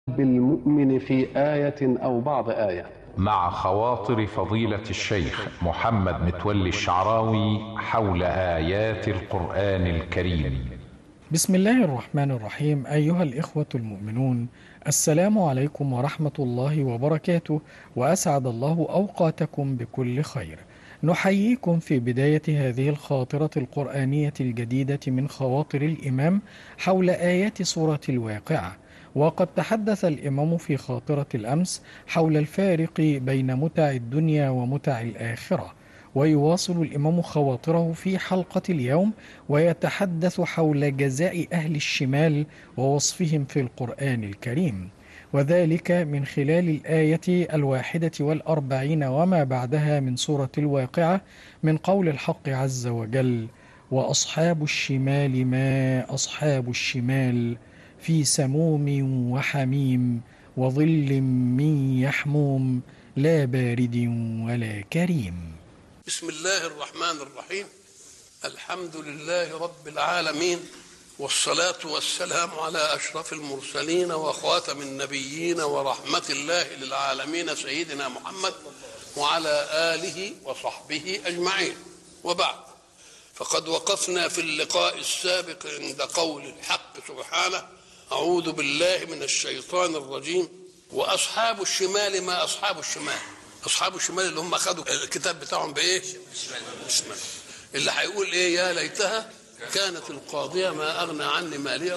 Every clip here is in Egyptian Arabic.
بالمؤمن في آية أو بعض آية مع خواطر فضيلة الشيخ محمد متولي الشعراوي حول آيات القرآن الكريم بسم الله الرحمن الرحيم أيها الإخوة المؤمنون السلام عليكم ورحمة الله وبركاته وأسعد الله أوقاتكم بكل خير نحييكم في بداية هذه الخاطرة القرآنية الجديدة من خواطر الإمام حول آيات سورة الواقعة وقد تحدث الإمام في خاطرة الأمس حول الفارق بين متع الدنيا ومتع الآخرة ويواصل الإمام خواطره في حلقة اليوم ويتحدث حول جزاء أهل الشمال ووصفهم في القرآن الكريم وذلك من خلال الآية الواحدة والأربعين وما بعدها من سورة الواقعة من قول الحق عز وجل وأصحاب الشمال ما أصحاب الشمال في سموم وحميم وظل من يحموم لا بارد ولا كريم بسم الله الرحمن الرحيم الحمد لله رب العالمين والصلاة والسلام على أشرف المرسلين وخاتم النبيين ورحمة الله للعالمين سيدنا محمد وعلى آله وصحبه أجمعين وبعد فقد وقفنا في اللقاء السابق عند قول الحق سبحانه أعوذ بالله من الشيطان الرجيم وأصحاب الشمال ما أصحاب الشمال أصحاب الشمال اللي هم أخذوا الكتاب بتاعهم بإيه؟ الشمال اللي هيقول إيه يا ليتها كانت القاضية ما أغنى عني مالية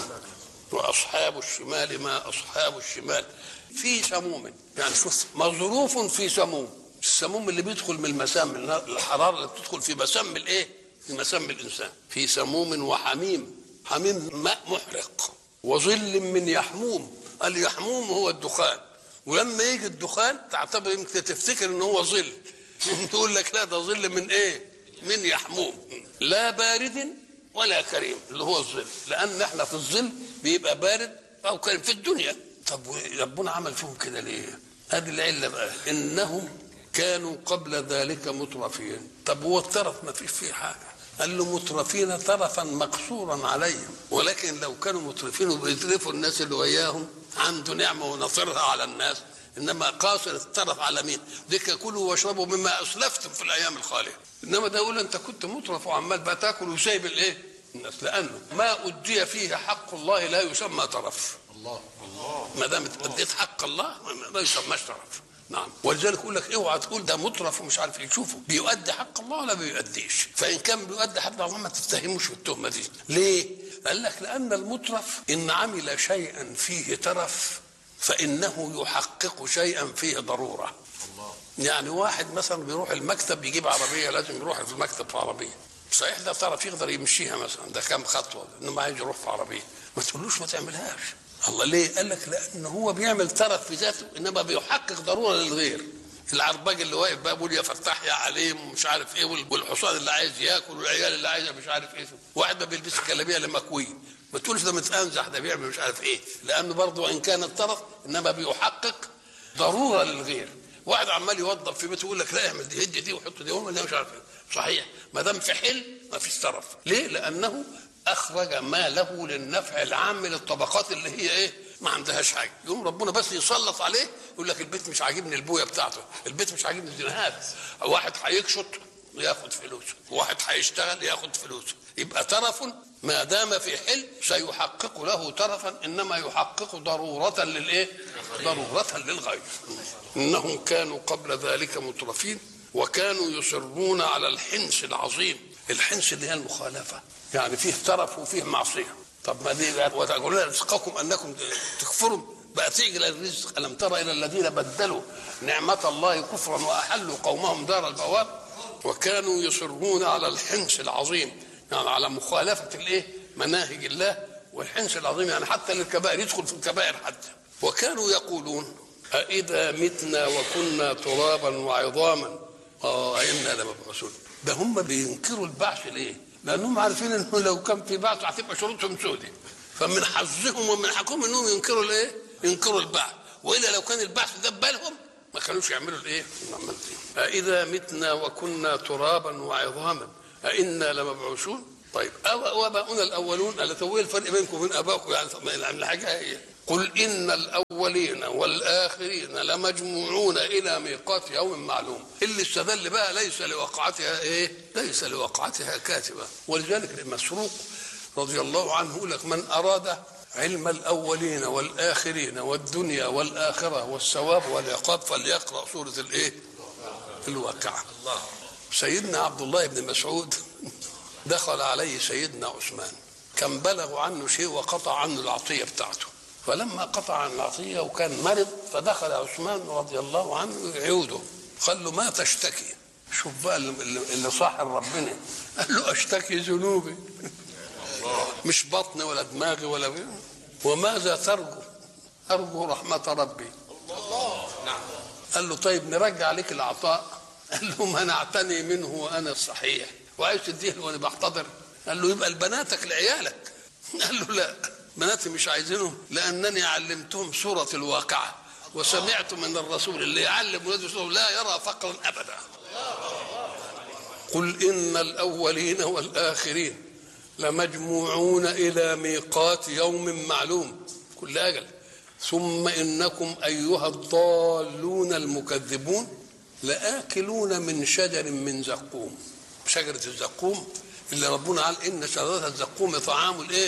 وأصحاب الشمال ما أصحاب الشمال في سموم يعني شوف مظروف في سموم السموم اللي بيدخل من المسام الحرارة اللي بتدخل في مسام الإيه؟ في مسام الإنسان في سموم وحميم حميم ماء محرق وظل من يحموم اليحموم هو الدخان ولما يجي الدخان تعتبر يمكن تفتكر ان هو ظل تقول لك لا ده ظل من ايه من يحموم لا بارد ولا كريم اللي هو الظل لان احنا في الظل بيبقى بارد او كريم في الدنيا طب ربنا عمل فيهم كده ليه هذه العله بقى انهم كانوا قبل ذلك مترفين طب هو الترف ما فيش فيه حاجه قال له مترفين ترفا مقصورا عليهم ولكن لو كانوا مترفين وبيترفوا الناس اللي وياهم عنده نعمه ونصرها على الناس انما قاصر الترف على مين؟ ذيك كلوا واشربوا مما اسلفتم في الايام الخاليه انما ده يقول انت كنت مترف وعمال بقى تاكل وسايب الايه؟ الناس لانه ما ادي فيه حق الله لا يسمى ترف الله الله ما دام اديت حق الله ما يسماش ترف نعم ولذلك يقول لك اوعى تقول ده مترف ومش عارف ايه شوفوا بيؤدي حق الله ولا بيؤديش فان كان بيؤدي حق الله ما تتهموش بالتهمه دي ليه؟ قال لك لان المترف ان عمل شيئا فيه ترف فانه يحقق شيئا فيه ضروره الله. يعني واحد مثلا بيروح المكتب يجيب عربيه لازم يروح في المكتب في عربيه صحيح ده طرف يقدر يمشيها مثلا ده كام خطوه انما عايز يروح في عربيه ما تقولوش ما تعملهاش الله ليه؟ قال لك لان هو بيعمل ترف في ذاته انما بيحقق ضروره للغير العرباج اللي واقف بقى بيقول يا فتاح يا عليم ومش عارف ايه والحصان اللي عايز ياكل والعيال اللي عايزه مش عارف ايه واحد ما بيلبس جلابيه لمكوي ما تقولش ده متانزح ده بيعمل مش عارف ايه لانه برضه وان كان الطرف انما بيحقق ضروره للغير واحد عمال يوظف في بيته يقول لك لا اعمل دي هدي دي وحط دي ولا مش عارف ايه صحيح ما دام في حل ما فيش طرف ليه؟ لانه اخرج ما له للنفع العام للطبقات اللي هي ايه؟ ما عندهاش حاجه يقوم ربنا بس يسلط عليه يقول لك البيت مش عاجبني البويه بتاعته البيت مش عاجبني الدينهات واحد هيكشط ياخد فلوسه واحد هيشتغل ياخد فلوسه يبقى ترف ما دام في حل سيحقق له ترفا انما يحقق ضروره للايه ضروره للغير انهم كانوا قبل ذلك مترفين وكانوا يصرون على الحنس العظيم الحنس اللي هي المخالفه يعني فيه ترف وفيه معصيه طب ما دي وتقولون رزقكم انكم تكفروا بقى تعجل الرزق الم تر الى الذين بدلوا نعمه الله كفرا واحلوا قومهم دار البوار وكانوا يصرون على الحنس العظيم يعني على مخالفه الايه مناهج الله والحنس العظيم يعني حتى للكبائر يدخل في الكبائر حتى وكانوا يقولون أإذا متنا وكنا ترابا وعظاما اه إنا لمبعوثون ده هم بينكروا البعث ليه؟ لانهم عارفين انه لو كان في بعث هتبقى شروطهم سودة فمن حظهم ومن حقهم انهم ينكروا الايه؟ ينكروا البعث والا لو كان البعث ده بالهم ما كانوش يعملوا الايه؟ أإذا متنا وكنا ترابا وعظاما أإنا لمبعوثون؟ طيب أو واباؤنا الاولون قال هو الفرق بينكم وبين ابائكم يعني يعني حاجه هي قل إن الأولين والآخرين لمجموعون إلى ميقات يوم معلوم اللي استدل بقى ليس لوقعتها إيه ليس لوقعتها كاتبة ولذلك مسروق رضي الله عنه يقول لك من أراد علم الأولين والآخرين والدنيا والآخرة والثواب والعقاب فليقرأ سورة الإيه الواقعة الله سيدنا عبد الله بن مسعود دخل عليه سيدنا عثمان كان بلغ عنه شيء وقطع عنه العطية بتاعته فلما قطع عن العطية وكان مرض فدخل عثمان رضي الله عنه يعوده قال له ما تشتكي شوف بقى اللي اللي صاحب ربنا قال له اشتكي ذنوبي مش بطني ولا دماغي ولا وماذا ترجو ارجو رحمة ربي قال له طيب نرجع لك العطاء قال له منعتني منه وانا صحيح وعايز تديه وانا بحتضر قال له يبقى لبناتك لعيالك قال له لا بناتي مش عايزينهم لانني علمتهم سوره الواقعه وسمعت من الرسول اللي يعلم ولاده سوره لا يرى فقرا ابدا قل ان الاولين والاخرين لمجموعون الى ميقات يوم معلوم كل اجل ثم انكم ايها الضالون المكذبون لآكلون من شجر من زقوم شجرة الزقوم اللي ربنا قال إن شجرة الزقوم طعام الإيه؟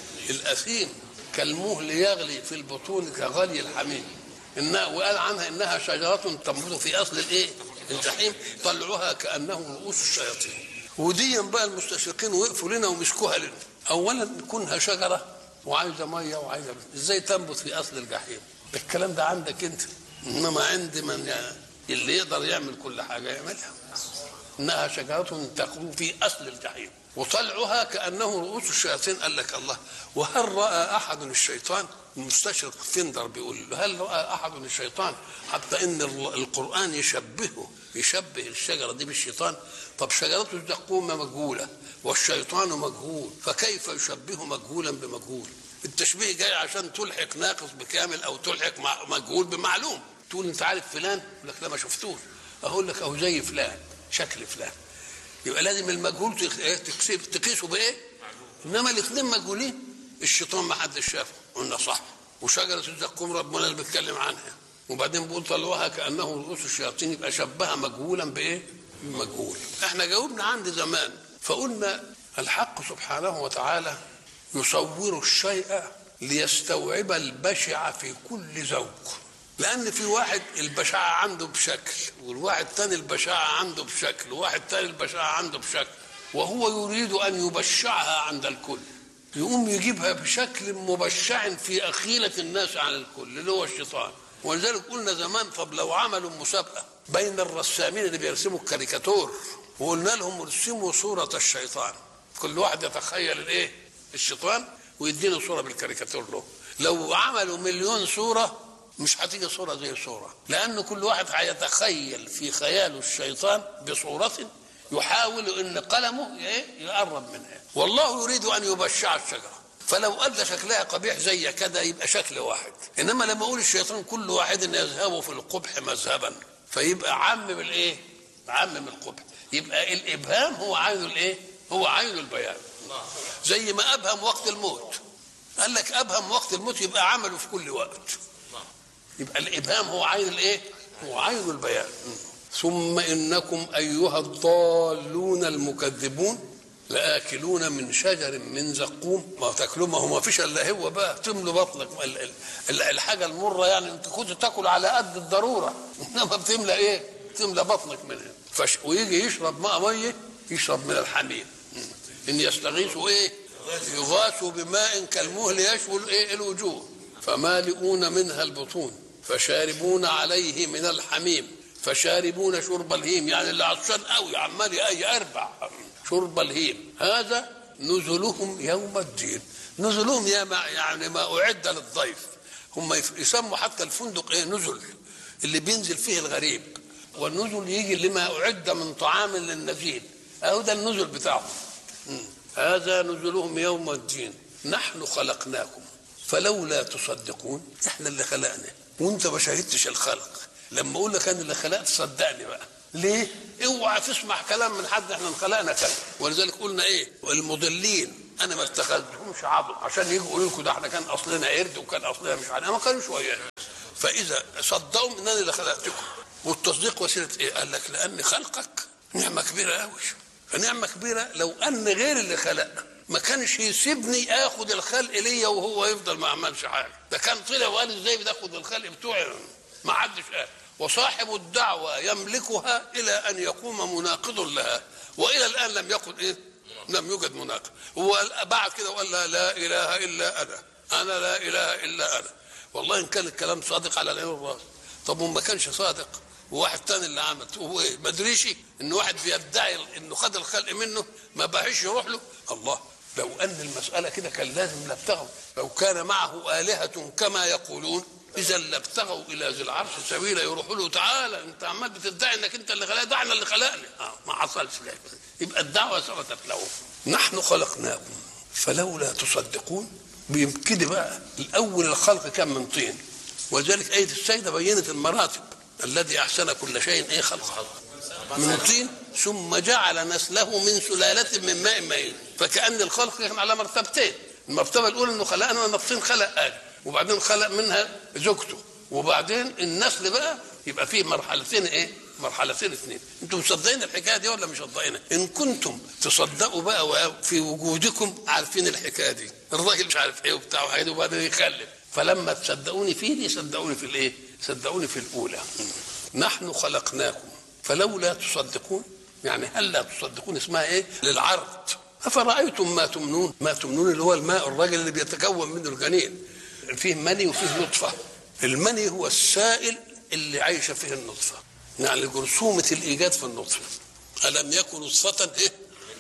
الأثيم كالمهل يغلي في البطون كغلي الحميم إنها وقال عنها إنها شجرة تنبت في أصل الإيه؟ الجحيم طلعوها كأنه رؤوس الشياطين ودي بقى المستشرقين وقفوا لنا ومسكوها لنا أولا كونها شجرة وعايزة مية وعايزة إزاي تنبت في أصل الجحيم الكلام ده عندك أنت إنما عند من يعني اللي يقدر يعمل كل حاجة يعملها إنها شجرة تخرج في أصل الجحيم وطلعها كأنه رؤوس الشياطين قال لك الله وهل رأى أحد الشيطان المستشرق فندر بيقول له هل رأى أحد الشيطان حتى إن القرآن يشبهه يشبه الشجرة دي بالشيطان طب شجرة الزقوم مجهولة والشيطان مجهول فكيف يشبه مجهولا بمجهول التشبيه جاي عشان تلحق ناقص بكامل أو تلحق مجهول بمعلوم تقول انت عارف فلان يقول لك لا ما شفتوش اقول لك اهو زي فلان شكل فلان يبقى لازم المجهول تقيسه بايه انما الاثنين مجهولين الشيطان ما حدش شافه قلنا صح وشجره الزقوم ربنا اللي بيتكلم عنها وبعدين بيقول طلعوها كانه رؤوس الشياطين يبقى شبهها مجهولا بايه مجهول احنا جاوبنا عند زمان فقلنا الحق سبحانه وتعالى يصور الشيء ليستوعب البشع في كل ذوق لان في واحد البشاعه عنده بشكل والواحد تاني البشاعه عنده بشكل وواحد تاني البشاعه عنده بشكل وهو يريد ان يبشعها عند الكل يقوم يجيبها بشكل مبشع في اخيله الناس على الكل اللي هو الشيطان ولذلك قلنا زمان طب لو عملوا مسابقه بين الرسامين اللي بيرسموا الكاريكاتور وقلنا لهم ارسموا صوره الشيطان كل واحد يتخيل الايه الشيطان ويدينا صوره بالكاريكاتور له لو عملوا مليون صوره مش هتيجي صورة زي صورة لأن كل واحد هيتخيل في خياله الشيطان بصورة يحاول أن قلمه يقرب منها والله يريد أن يبشع الشجرة فلو أدى شكلها قبيح زي كده يبقى شكل واحد إنما لما أقول الشيطان كل واحد يذهب في القبح مذهبا فيبقى عمم الإيه؟ عمم القبح يبقى الإبهام هو عين الإيه؟ هو عين البيان زي ما أبهم وقت الموت قال لك أبهم وقت الموت يبقى عمله في كل وقت يبقى الابهام هو عين الايه هو عين البيان ثم انكم ايها الضالون المكذبون لاكلون من شجر من زقوم ما تاكلوا ما هو ما فيش الا هو بقى تملوا بطنك الحاجه المره يعني انت كنت تاكل على قد الضروره انما بتملى ايه؟ تملى بطنك منها فش ويجي يشرب ماء ميه يشرب من الحميم ان يستغيثوا ايه؟ يغاثوا بماء كالمهل يشوي ايه الوجوه فمالئون منها البطون فشاربون عليه من الحميم فشاربون شرب الهيم يعني اللي عطشان قوي عمال يربع شرب الهيم هذا نزلهم يوم الدين نزلهم يا ما يعني ما اعد للضيف هم يسموا حتى الفندق ايه نزل اللي بينزل فيه الغريب والنزل يجي لما اعد من طعام للنزيل اهو ده النزل بتاعهم هذا نزلهم يوم الدين نحن خلقناكم فلولا تصدقون احنا اللي خلقنا وانت ما شاهدتش الخلق لما اقول لك انا اللي خلقت صدقني بقى ليه اوعى تسمع كلام من حد احنا خلقنا كذا ولذلك قلنا ايه المضلين انا ما اتخذتهمش عضل عشان يجوا يقولوا لكم ده احنا كان اصلنا قرد وكان اصلنا مش عارف ما كانوش ويانا فاذا صدقوا انني اللي خلقتكم والتصديق وسيله ايه؟ قال لك لان خلقك نعمه كبيره قوي فنعمه كبيره لو ان غير اللي خلق ما كانش يسيبني اخد الخلق ليا وهو يفضل ما عملش حاجه ده كان طلع وقال ازاي بتاخد الخلق بتوعي ما حدش قال وصاحب الدعوة يملكها إلى أن يقوم مناقض لها وإلى الآن لم يقل إيه لم يوجد مناقض هو بعد كده وقال لا, لا إله إلا أنا أنا لا إله إلا أنا والله إن كان الكلام صادق على العين والراس طب وما كانش صادق وواحد تاني اللي عمل هو ايه ما ادريش ان واحد بيدعي انه خد الخلق منه ما بقاش يروح له الله لو ان المساله كده كان لازم لابتغوا لو كان معه الهه كما يقولون اذا لابتغوا الى ذي العرش سبيلا يروحوا له تعالى انت عمال بتدعي انك انت اللي خلقني ده احنا اللي خلقني اه ما حصلش كده يبقى الدعوه ثبتت له نحن خلقناكم فلولا تصدقون بيبتدي بقى الاول الخلق كان من طين ولذلك ايه السيده بينت المراتب الذي احسن كل شيء ايه خلقه من طين ثم جعل نسله من سلاله من ماء مهين فكان الخلق كان على مرتبتين المرتبه الاولى انه خلقنا من الطين خلق ادم وبعدين خلق منها زوجته وبعدين النسل بقى يبقى فيه مرحلتين ايه مرحلتين اثنين انتم مصدقين الحكايه دي ولا مش مصدقينها ان كنتم تصدقوا بقى في وجودكم عارفين الحكايه دي الراجل مش عارف ايه وبتاع وحاجات وبعدين يخلف فلما تصدقوني فيه دي صدقوني في الايه صدقوني في الاولى نحن خلقناكم فلولا تصدقون يعني هل لا تصدقون اسمها ايه للعرض افرايتم ما تمنون ما تمنون اللي هو الماء الراجل اللي بيتكون منه الجنين فيه مني وفيه نطفه المني هو السائل اللي عايشه فيه النطفه يعني جرثومه الايجاد في النطفه الم يكن نطفه ايه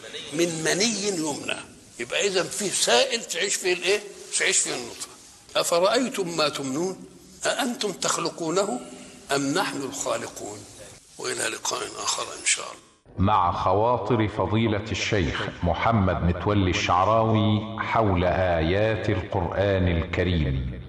من مني يمنى يبقى اذا فيه سائل تعيش فيه الايه تعيش فيه النطفه افرايتم ما تمنون اانتم تخلقونه ام نحن الخالقون والى لقاء اخر ان شاء الله مع خواطر فضيلة الشيخ محمد متولي الشعراوي حول آيات القرآن الكريم.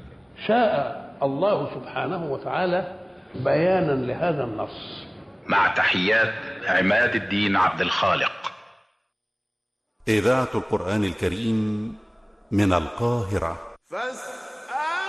شاء الله سبحانه وتعالى بيانا لهذا النص. مع تحيات عماد الدين عبد الخالق. إذاعة القرآن الكريم من القاهرة. فاستمعوا